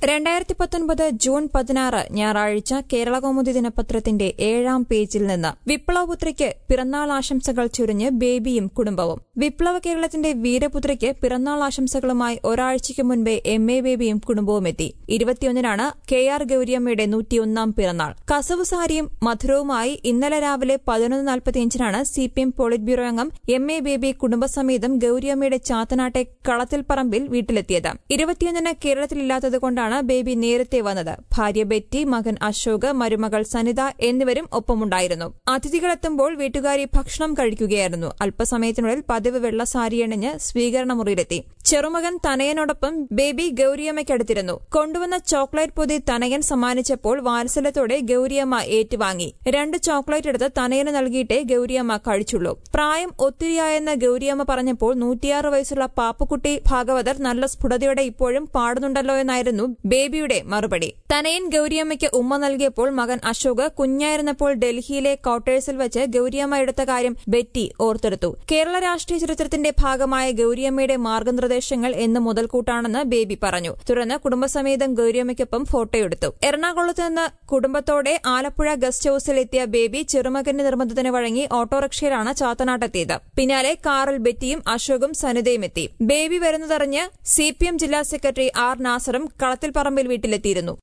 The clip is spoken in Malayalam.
രണ്ടായിരത്തി പത്തൊൻപത് ജൂൺ പതിനാറ് ഞായറാഴ്ച കേരളകൗമുദി ദിനപത്രത്തിന്റെ ഏഴാം പേജിൽ നിന്ന് വിപ്ലവപുത്രിക്ക് പിറന്നാൾ ആശംസകൾ ചുരിഞ്ഞ് ബേബിയും കുടുംബവും വിപ്ലവ കേരളത്തിന്റെ വീരപുത്രിക്ക് പിറന്നാൾ ആശംസകളുമായി ഒരാഴ്ചയ്ക്ക് മുൻപേ എം എ ബേബിയും കുടുംബവും എത്തി ഇരുപത്തിയൊന്നിനാണ് കെ ആർ ഗൌരിയമ്മയുടെ നൂറ്റിയൊന്നാം പിറന്നാൾ കസവ് സാരിയും മധുരവുമായി ഇന്നലെ രാവിലെ പതിനൊന്ന് നാൽപ്പത്തിയഞ്ചിനാണ് C P M polit bureau അംഗം എം എ ബേബി കുടുംബസമേതം ഗൌരിയമ്മയുടെ ചാത്തനാട്ടെ കളത്തിൽ പറമ്പിൽ വീട്ടിലെത്തിയത് ഇരുപത്തിയൊന്നിന് കേരളത്തിലില്ലാത്തതുകൊണ്ടാണ് ബേബി നേരത്തെ വന്നത് ഭാര്യ ബെറ്റി മകൻ അശോക് മരുമകൾ സനിത എന്നിവരും ഒപ്പമുണ്ടായിരുന്നു അതിഥികളെത്തുമ്പോൾ വീട്ടുകാരി ഭക്ഷണം കഴിക്കുകയായിരുന്നു അല്പസമയത്തിനുള്ളിൽ പതിവ് വെള്ള സാരി അണിഞ്ഞ് സ്വീകരണ മുറിയിലെത്തി ചെറുമകൻ തനയനോടൊപ്പം ബേബി ഗൌരിയമ്മയ്ക്കടുത്തിരുന്നു കൊണ്ടുവന്ന ചോക്ലേറ്റ് പൊതി തനയൻ സമ്മാനിച്ചപ്പോൾ വാത്സല്യത്തോടെ ഗൌരിയമ്മ ഏറ്റുവാങ്ങി രണ്ട് ചോക്ലേറ്റ് എടുത്ത് തനയന് നൽകിയിട്ടേ ഗൌരിയമ്മ കഴിച്ചുള്ളൂ പ്രായം ഒത്തിരിയായെന്ന് ഗൌരിയമ്മ പറഞ്ഞപ്പോൾ നൂറ്റിയാറ് വയസ്സുള്ള പാപ്പുക്കുട്ടി ഭാഗവതർ നല്ല സ്ഫുടതയോടെ ഇപ്പോഴും പാടുന്നുണ്ടല്ലോ എന്നായിരുന്നു ബേബിയുടെ മറുപടി തനയൻ ഗൌരിയമ്മയ്ക്ക് ഉമ്മ നൽകിയപ്പോൾ മകൻ അശോക് കുഞ്ഞായിരുന്നപ്പോൾ ഡൽഹിയിലെ ക്വാർട്ടേഴ്സിൽ വെച്ച് ഗൌരിയമ്മ എടുത്ത കാര്യം ബെറ്റി ഓർത്തെടുത്തു കേരള രാഷ്ട്രീയ ചരിത്രത്തിന്റെ ഭാഗമായ ഗൌരിയമ്മയുടെ മാർഗനിർദ്ദേശങ്ങൾ എന്ന് മുതൽക്കൂട്ടാണെന്ന് ബേബി പറഞ്ഞു തുടർന്ന് കുടുംബസമേതം ഗൌരിയമ്മയ്ക്കൊപ്പം ഫോട്ടോയെടുത്തു എറണാകുളത്ത് നിന്ന് കുടുംബത്തോടെ ആലപ്പുഴ ഗസ്റ്റ് ഹൌസിൽ എത്തിയ ബേബി ചെറുമകന്റെ നിർബന്ധത്തിന് വഴങ്ങി ഓട്ടോറിക്ഷയിലാണ് ചാത്തനാട്ടെത്തിയത് പിന്നാലെ കാറിൽ ബെറ്റിയും അശോകും സനിതയും എത്തി ബേബി വരുന്നതറിഞ്ഞ് സി പി എം ജില്ലാ സെക്രട്ടറി ആർ നാസറും കളത്തിൽ പറമ്പിൽ വീട്ടിലെത്തിയിരുന്നു